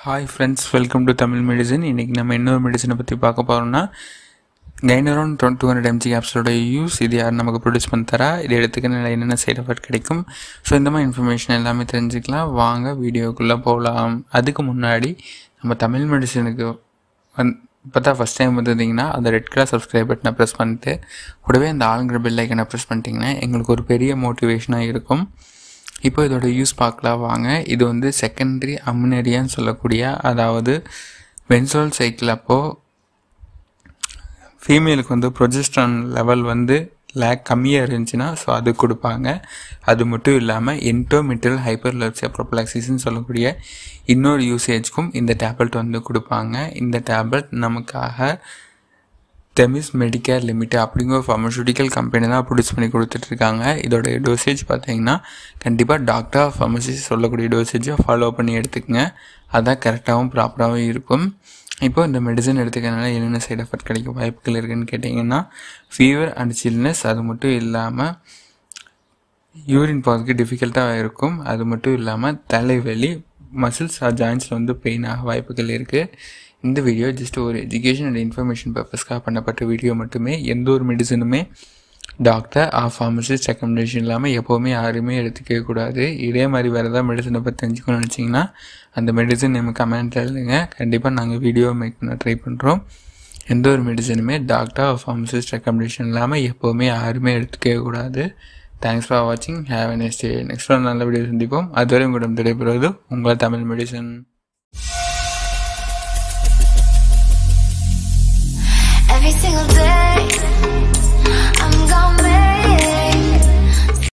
hi friends welcome to Tamil medicine இன்றைக்கி நம்ம இன்னொரு மெடிசனை பற்றி பார்க்க போகிறோம்னா கைனரோன் டூ ஹண்ட்ரட் எம்ஜி கேப்ஸோட யூஸ் இது யார் நமக்கு ப்ரொடியூஸ் பண்ணி தரா இது எடுத்துக்கிறனால என்னென்ன சைட் எஃபெக்ட் கிடைக்கும் ஸோ இந்த மாதிரி இன்ஃபர்மேஷன் எல்லாமே தெரிஞ்சுக்கலாம் வாங்க வீடியோக்குள்ளே போகலாம் அதுக்கு முன்னாடி நம்ம தமிழ் மெடிசனுக்கு வந் இப்போ தான் ஃபஸ்ட் டைம் வந்திருந்தீங்கன்னா அந்த ரெட் கலர் சப்ஸ்கிரைப் பட்டனை ப்ரெஸ் பண்ணிட்டு கூடவே அந்த ஆளுங்கிற பெல் ஐக்கனை ப்ரெஸ் பண்ணிட்டீங்கன்னா எங்களுக்கு ஒரு பெரிய மோட்டிவேஷனாக இருக்கும் இப்போ இதோட யூஸ் பார்க்கலாம் வாங்க இது வந்து செகண்டரி அம்னேரியான்னு சொல்லக்கூடிய அதாவது பென்சோல் சைக்கிள் அப்போது ஃபீமேலுக்கு வந்து ப்ரொஜெஸ்ட்ரான் லெவல் வந்து லேக் கம்மியாக இருந்துச்சுன்னா ஸோ அது கொடுப்பாங்க அது மட்டும் இல்லாமல் என்டோமெட்ரியல் ஹைப்பர்லப்சியா ப்ரோப்ளாக்சிஸ்ன்னு சொல்லக்கூடிய இன்னொரு யூசேஜ்க்கும் இந்த டேப்லெட் வந்து கொடுப்பாங்க இந்த டேப்லெட் நமக்காக தெமிஸ் மெடிக்கேர் லிமிடெட் அப்படிங்கிற ஒரு ஃபார்மசூட்டிக்கல் கம்பெனி தான் ப்ரொடியூஸ் பண்ணி கொடுத்துட்ருக்காங்க இதோட டோசேஜ் பார்த்தீங்கன்னா கண்டிப்பாக டாக்டர் ஃபார்மசி சொல்லக்கூடிய டோசேஜை ஃபாலோ பண்ணி எடுத்துக்கங்க அதான் கரெக்டாகவும் ப்ராப்பராகவும் இருக்கும் இப்போ இந்த மெடிசன் எடுத்துக்கிறதுனால என்னென்ன சைடு எஃபெக்ட் கிடைக்க வாய்ப்புகள் இருக்குன்னு கேட்டிங்கன்னா ஃபீவர் அண்ட் சில்னஸ் அது மட்டும் இல்லாமல் யூரின் போகிறதுக்கு டிஃபிகல்ட்டாக இருக்கும் அது மட்டும் இல்லாமல் தலைவலி மசில்ஸ் ஆர் ஜாயின்ஸில் வந்து பெயின் ஆக வாய்ப்புகள் இருக்குது இந்த வீடியோ ஜஸ்ட் ஒரு எஜுகேஷன் அண்ட் இன்ஃபர்மேஷன் பர்பஸ்க்காக பண்ணப்பட்ட வீடியோ மட்டுமே எந்த ஒரு மெடிசனுமே டாக்டர் ஆ ஃபார்மசிஸ்ட் ரெக்கமெண்டேஷன் இல்லாமல் எப்போவுமே யாருமே எடுத்துக்கவே கூடாது இதே மாதிரி வேறு ஏதாவது மெடிசனை பற்றி தெரிஞ்சுக்கணும்னு நினச்சிங்கன்னா அந்த மெடிசன் நம்ம கமெண்ட்டில் எழுதுங்க கண்டிப்பாக நாங்கள் வீடியோ மேக் பண்ண ட்ரை பண்ணுறோம் எந்த ஒரு மெடிசனுமே டாக்டர் ஆ ஃபார்மசிஸ்ட் ரெக்கமெண்டேஷன் இல்லாமல் எப்போவுமே யாருமே எடுத்துக்கவே கூடாது தேங்க்ஸ் ஃபார் வாட்சிங் have a next day next ஒரு நல்ல வீடியோ சந்திப்போம் அதுவரை உங்களிடம் விடைபெறுவது உங்கள் Tamil medicine Every single day